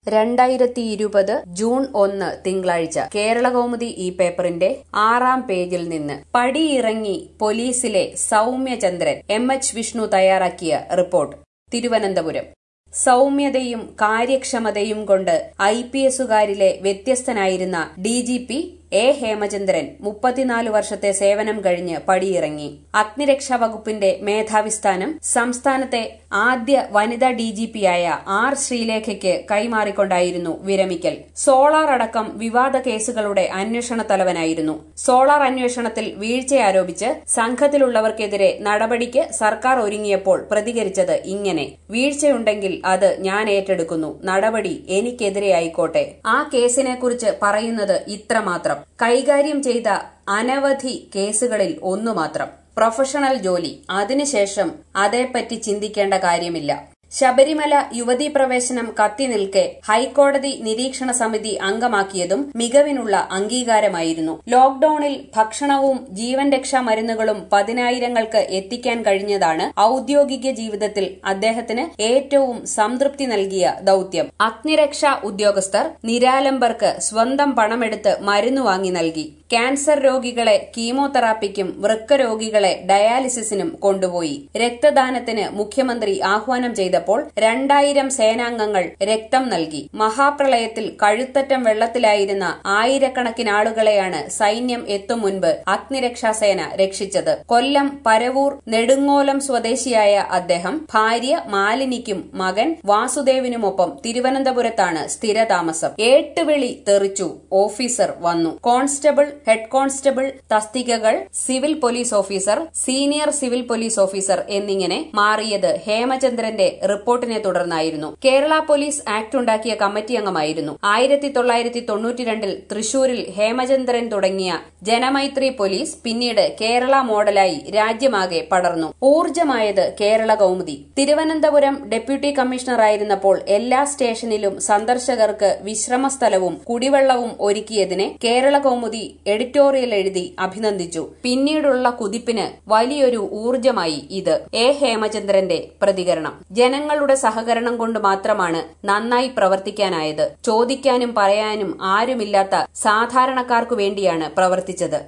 രണ്ടായിരത്തി ഇരുപത് ജൂൺ ഒന്ന് തിങ്കളാഴ്ച കേരളകൗമുദി ഈ പേപ്പറിന്റെ ആറാം പേജിൽ നിന്ന് പടിയിറങ്ങി പോലീസിലെ സൗമ്യചന്ദ്രൻ എം എച്ച് വിഷ്ണു തയ്യാറാക്കിയ റിപ്പോർട്ട് തിരുവനന്തപുരം സൗമ്യതയും കാര്യക്ഷമതയും കൊണ്ട് ഐ പി എസുകാരിലെ വ്യത്യസ്തനായിരുന്ന D G P A Hemachandran മുപ്പത്തിനാല് വർഷത്തെ സേവനം കഴിഞ്ഞ് പടിയിറങ്ങി അഗ്നിരക്ഷാ വകുപ്പിന്റെ മേധാവിസ്ഥാനം സംസ്ഥാനത്തെ ആദ്യ വനിതാ ഡി ജി പിയായ ആർ ശ്രീലേഖയ്ക്ക് കൈമാറിക്കൊണ്ടായിരുന്നു വിരമിക്കൽ സോളാർ അടക്കം വിവാദ കേസുകളുടെ അന്വേഷണ തലവനായിരുന്നു സോളാർ അന്വേഷണത്തിൽ വീഴ്ചയാരോപിച്ച് സംഘത്തിലുള്ളവർക്കെതിരെ നടപടിക്ക് സർക്കാർ ഒരുങ്ങിയപ്പോൾ പ്രതികരിച്ചത് ഇങ്ങനെ വീഴ്ചയുണ്ടെങ്കിൽ അത് ഞാൻ ഏറ്റെടുക്കുന്നു നടപടി എനിക്കെതിരെ ആയിക്കോട്ടെ ആ കേസിനെക്കുറിച്ച് പറയുന്നത് ഇത്രമാത്രം കൈകാര്യം ചെയ്ത അനവധി കേസുകളിൽ ഒന്നു മാത്രം പ്രൊഫഷണൽ ജോലി അതിനുശേഷം അതേപ്പറ്റി ചിന്തിക്കേണ്ട കാര്യമില്ല ശബരിമല യുവതീ പ്രവേശനം കത്തി നിൽക്കെ ഹൈക്കോടതി നിരീക്ഷണ സമിതി അംഗമാക്കിയതും മികവിനുള്ള അംഗീകാരമായിരുന്നു ലോക്ഡൌണിൽ ഭക്ഷണവും ജീവൻ രക്ഷാ മരുന്നുകളും പതിനായിരങ്ങൾക്ക് എത്തിക്കാൻ കഴിഞ്ഞതാണ് ഔദ്യോഗിക ജീവിതത്തിൽ അദ്ദേഹത്തിന് ഏറ്റവും സംതൃപ്തി നൽകിയ ദൌത്യം അഗ്നിരക്ഷാ ഉദ്യോഗസ്ഥർ നിരാലംബർക്ക് സ്വന്തം പണമെടുത്ത് മരുന്ന് വാങ്ങി നൽകി ക്യാൻസർ രോഗികളെ കീമോതെറാപ്പിക്കും വൃക്ക രോഗികളെ ഡയാലിസിസിനും കൊണ്ടുപോയി രക്തദാനത്തിന് മുഖ്യമന്ത്രി ആഹ്വാനം ചെയ്തപ്പോൾ രണ്ടായിരം സേനാംഗങ്ങൾ രക്തം നൽകി മഹാപ്രളയത്തിൽ കഴുത്തറ്റം വെള്ളത്തിലായിരുന്ന ആയിരക്കണക്കിന് ആളുകളെയാണ് സൈന്യം എത്തും മുൻപ് അഗ്നിരക്ഷാസേന രക്ഷിച്ചത് കൊല്ലം പരവൂർ നെടുങ്ങോലം സ്വദേശിയായ അദ്ദേഹം ഭാര്യ മാലിനിക്കും മകൻ വാസുദേവിനുമൊപ്പം തിരുവനന്തപുരത്താണ് സ്ഥിരതാമസം ഏട്ടുവിളി തെറിച്ചു ഓഫീസർ വന്നു കോൺസ്റ്റബിൾ ഹെഡ് കോൺസ്റ്റബിൾ തസ്തികകൾ civil police officer senior civil police officer എന്നിങ്ങനെ മാറിയത് ഹേമചന്ദ്രന്റെ റിപ്പോർട്ടിനെ തുടർന്നായിരുന്നു കേരള പോലീസ് ആക്ട് ഉണ്ടാക്കിയ കമ്മിറ്റി അംഗമായിരുന്നു ആയിരത്തി തൊള്ളായിരത്തി തൊണ്ണൂറ്റിരണ്ടിൽ തൃശൂരിൽ ഹേമചന്ദ്രൻ തുടങ്ങിയ ജനമൈത്രി പോലീസ് പിന്നീട് കേരള മോഡലായി രാജ്യമാകെ പടർന്നു ഊർജമായത് കേരള കൗമുദി തിരുവനന്തപുരം ഡെപ്യൂട്ടി കമ്മീഷണറായിരുന്നപ്പോൾ എല്ലാ സ്റ്റേഷനിലും സന്ദർശകർക്ക് വിശ്രമസ്ഥലവും കുടിവെള്ളവും ഒരുക്കിയതിനെ കേരള കൗമുദി എഡിറ്റോറിയൽ എഴുതി അഭിനന്ദിച്ചു പിന്നീടുള്ള കുതിപ്പിന് വലിയൊരു ഊർജമായി ഇത് എ ഹേമചന്ദ്രന്റെ പ്രതികരണം ജനങ്ങളുടെ സഹകരണം കൊണ്ട് മാത്രമാണ് നന്നായി പ്രവർത്തിക്കാനായത് ചോദിക്കാനും പറയാനും ആരുമില്ലാത്ത സാധാരണക്കാർക്കു വേണ്ടിയാണ് പ്രവർത്തിച്ചത്